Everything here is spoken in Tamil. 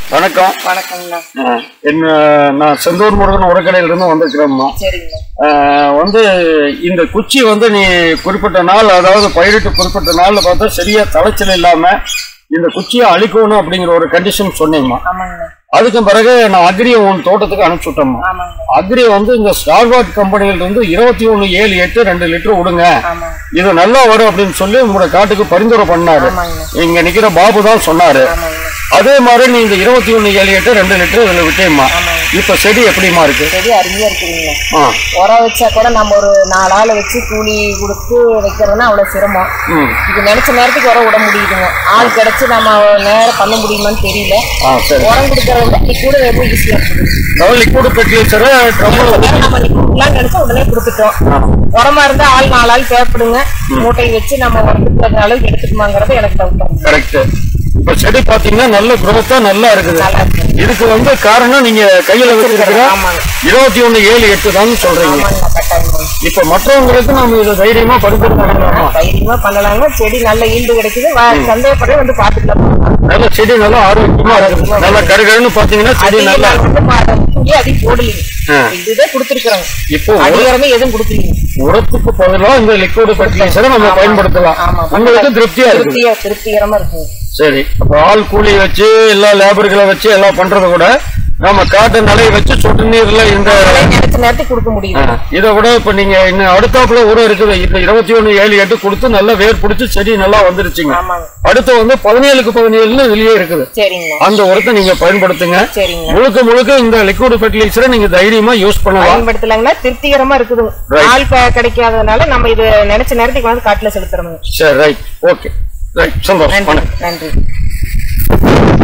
வணக்கம் வணக்கங்கண்ணா அஹ், என்ன நான் செந்தூர் முருகன் உரக்கடையில இருந்து வந்திருக்கிறேம்மா சரிங்கண்ணா அஹ், வந்து இந்த குச்சி வந்து நீ குறிப்பிட்ட நாள் அதாவது பயிரிட்டு குறிப்பிட்ட நாள்ல பார்த்தா சரியா தலைச்சல் இல்லாம இந்த குச்சியை அழிக்கணும் அப்படிங்கிற ஒரு கண்டிஷன் சொன்னேம்மா ஆமாங்கண்ணா அதுக்கு பிறகு நான் அக்ரியை உன் தோட்டத்துக்கு அனுப்பிச்சு விட்டேம்மா ஆமாங்கண்ணா அக்ரி வந்து இந்த ஸ்டார்வாட் கம்பெனியில இருந்து இருபத்தி ஒன்று ஏழு எட்டு ரெண்டு லிட்டர் விடுங்க ஆமாங்க இது நல்லா வரும் அப்படின்னு சொல்லி உங்களோட காட்டுக்கு பரிந்துரை பண்ணாரு ஆமாங்கண்ணா இங்க நிக்கிற பாபு தான் சொன்னாரு ஆமாங்கண்ணா அதே மாதிரி நீ இந்த இருபத்தி ஒன்று ஏழு எட்டு ரெண்டு லிட்டர் இதில் விட்டேம்மா ஆமாங்க இப்ப செடி எப்படிமா இருக்கு செடி அருமையா இருக்குதுங்கண்ணா ஆ உரம் வச்சா கூட நம்ம ஒரு நாலு ஆளை வச்சு கூலி கொடுத்து வைக்கிறதுனா அவ்வளோ சிரமம் ம் இது நினைச்ச நேரத்துக்கு உரம் விட முடியுதுங்க ஆள் கிடைச்சு நம்ம நேரம் பண்ண முடியுமான்னு தெரியல ஆ சரி உரம் கொடுக்கறத விட நீ கூட ரொம்ப ஈஸியாக இருக்குது அதாவது லிக்விட் ஃபெர்டிலைசரை ட்ரம்மில் நேரம் நம்ம கொடுக்கலாம்னு நினைச்சா உடனே கொடுத்துட்டோம் உரமா இருந்தா ஆள் நாலு ஆள் தேவைப்படுங்க மூட்டை வச்சு நம்ம உரத்துக்கு அளவுக்கு எடுத்துக்குமாங்கிறது எனக்கு டவுட் கரெக்ட் இப்ப செடி பாத்தீங்கன்னா நல்ல growth-ஆ நல்லா இருக்குது நல்லா இருக்கு இதுக்கு வந்து காரணம் நீங்க கையில வச்சிருக்கிற ஆமாங்க இருபத்தி ஒன்று ஏழு எட்டு தான் சொல்றீங்க ஆமாங்க கட்டாயமா இப்ப மற்றவங்களுக்கு நம்ம இதை தைரியமா பரிந்துரைக்கலாமா தைரியமா பண்ணலாங்க செடி நல்ல ஈல்டு கிடைக்குது வா- சந்தேகப்படவே வந்து பாத்துக்கலாம் நல்ல செடி நல்லா ஆரோக்கியமா இருக்குது நல்லா கருகருன்னு பாத்தீங்கன்னா செடி அதிகம் நல்லா நாள் வந்து மா- இங்கே அதிகம் போடலீங்க ஆ. இதுதான் கொடுத்துருக்குறாங்க இப்போ உர- அதிகாரமே எதுவும் கொடுக்கலீங்க உரத்துக்கு பதிலா இந்த லிக்விட் ஃபெர்டிலைசரை நம்ம பயன்படுத்தலாம் ஆமா உங்களுக்கு திருப்தியா இருக்குது திருப்தியா திருப்திகரமா இருக்குங்க சரி அப்ப ஆள் கூலி வச்சு எல்லா லேபர்களை வச்சு எல்லாம் பண்றதை விட நம்ம காட்டு நிலைய வச்சு சொட்டு நீர்ல இந்த அதெல்லாம் நினைச்ச நேரத்துக்கு கொடுக்க முடியும் இதை விட இப்ப நீங்க இன்னும் அடுத்தாப்புல உரம் இருக்குது இந்த இருபத்தி ஒண்ணு ஏழு எட்டு கொடுத்து நல்லா வேர் பிடிச்சி செடி நல்லா வந்துருச்சுங்க ஆமாங்க அடுத்து வந்து பதினேழுக்கு பதினேழுன்னு வெளியே இருக்குது சரிங்கண்ணா அந்த உரத்தை நீங்க பயன்படுத்துங்க சரிங்கண்ணா முழுக்க முழுக்க இந்த லிக்விட் ஃபெர்டிலைசரை நீங்க தைரியமா யூஸ் பண்ணலாம் பயன்படுத்தலாங்கன்னா திருப்திகரமா இருக்குது Right. ஆள் க- கிடைக்காதனால நம்ம இது நினைச்ச நேரத்துக்கு வந்து காட்டுல செலுத்துறோம் சரி ரைட் ஓகே ரைட் சந்தோஷம் நன்றி வணக்கம் நன்றி